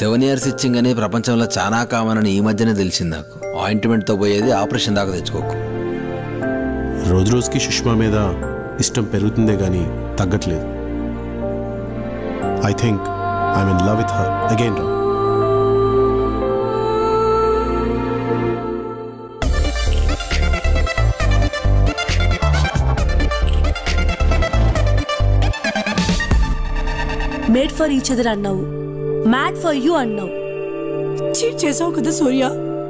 Seven years itching అని ప్రపంచంలో చాలా కామన్ అని ఈ మధ్యనే తెలిసింది నాకు ఆయింట్మెంట్తో పోయేది ఆపరేషన్ దాకా తెచ్చుకోకు రోజు రోజుకి సుష్మా మీద ఇష్టం పెరుగుతుందే కానీ తగ్గట్లేదు I think I'm in love with her again రా మేడ్ ఫర్ ఈచ్ అదర్ అన్నావు మ్యాడ్ ఫర్ యూ అన్నావు చీట్ చేసావు కదా సూర్య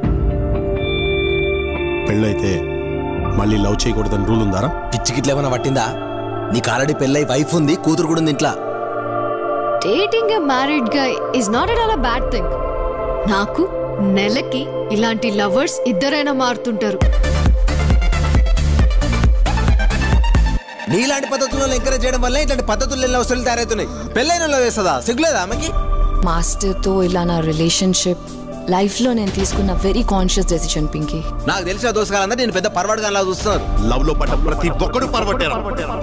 పెళ్ళైతే మళ్ళీ లవ్ చేయకూడదని రూల్ ఉందారా పిచ్చికిట్ల ఏమైనా పట్టిందా నీకు ఆల్రెడీ పెళ్ళై వైఫ్ ఉంది కూతురు కూడా ఉంది ఇంట్లో dating a married guy is not at all a bad thing నాకు నెలకి ఇలాంటి లవర్స్ ఇద్దరైనా మారుతుంటారు నీలాంటి పద్ధతులను ఎంకరేజ్ చేయడం వల్ల ఇట్లాంటి పద్ధతులు ఎన్ని అవసరాలు తయారవుతున్నాయి పెళ్ళైన వాళ్ళు వేస్తుందా సిగ్గులేదా ఆమెకి మాస్టర్తో ఇలా నా రిలేషన్షిప్ లైఫ్లో నేను తీసుకున్న వెరీ కాన్షియస్ డెసిషన్ పింకీ నాకు తెలిసిన దోసగాలందరూ నేను పెద్ద పర్వాడుగా చూస్తున్నారు లవ్ లో పడ్డ ప్రతి ఒక్కడు పర్వటేరా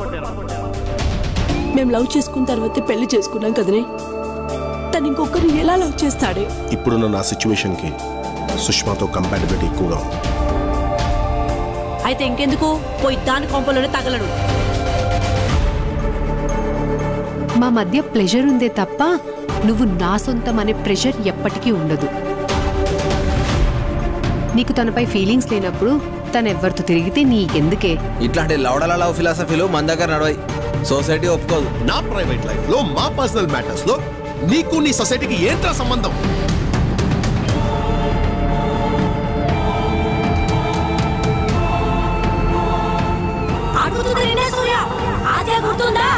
మేము లవ్ చేసుకున్న తర్వాతే పెళ్లి చేసుకున్నాం కదనే తను ఇంకొకరు ఎలా లవ్ చేస్తాడే ఇప్పుడున్న నా సిచ్యువేషన్ కి సుష్మాతో కంపాటబిలిటీ ఎక్కువగా ఉంది అయితే ఇంకెందుకు పోయి దాని కొంపలోనే తగలడు మా మధ్య ప్లెజర్ ఉందే తప్ప నువ్వు నా సొంతం అనే ప్రెషర్ ఎప్పటికీ ఉండదు నీకు తనపై ఫీలింగ్స్ లేనప్పుడు తను ఎవరితో తిరిగితే నీకెందుకే ఇట్లాంటి లవడల లవ్ ఫిలాసఫీలు మన దగ్గర నడవాయి సొసైటీ ఒప్పుకోదు నా ప్రైవేట్ లైఫ్ లో మా పర్సనల్ మ్యాటర్స్ లో నీకు నీ సొసైటీకి ఏంట్రా సంబంధం అడుగుతుంది నేనే సూర్య ఆదే గుర్తుందా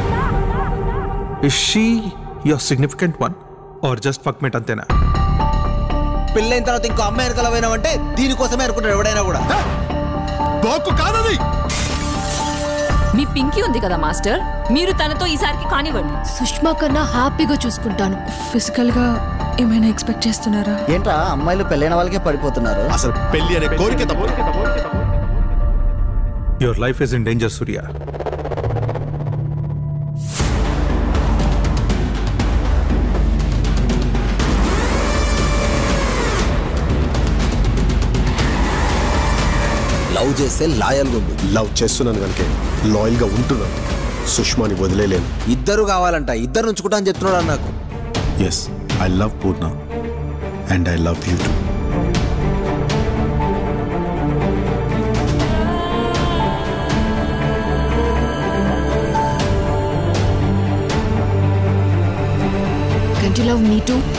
Is she your significant one? Or just fuckmate అంతేనా పెళ్ళైన తర్వాత ఇంకో అమ్మాయి వెనకాల పోయినామంటే దీనికోసమే అనుకుంటాడు ఎవడైనా కూడా బాకు కాదది మీ పింకీ ఉంది కదా మాస్టర్ మీరు తనతో ఈసారికి కానివ్వండి సుష్మా కన్నా హ్యాపీగా చూసుకుంటాను ఫిజికల్ గా ఏమైనా ఎక్స్పెక్ట్ చేస్తున్నారా ఏంట్రా అమ్మాయిలు పెళ్ళైన వాళ్ళకే పడిపోతున్నారు అసలు పెళ్లి అనే కోరిక తప్పు your life is in danger Surya love చేస్తే లాయల్గా ఉంది లవ్ చేస్తున్నాను కనుక లాయల్ గా ఉంటున్నాను సుష్మాని వదిలేలేను ఇద్దరు కావాలంట ఇద్దరు ఉంచుకుంటా అని చెప్తున్నాడు అన్న నాకు yes I love Purna and I love you too కంటి లవ్ మీ టూ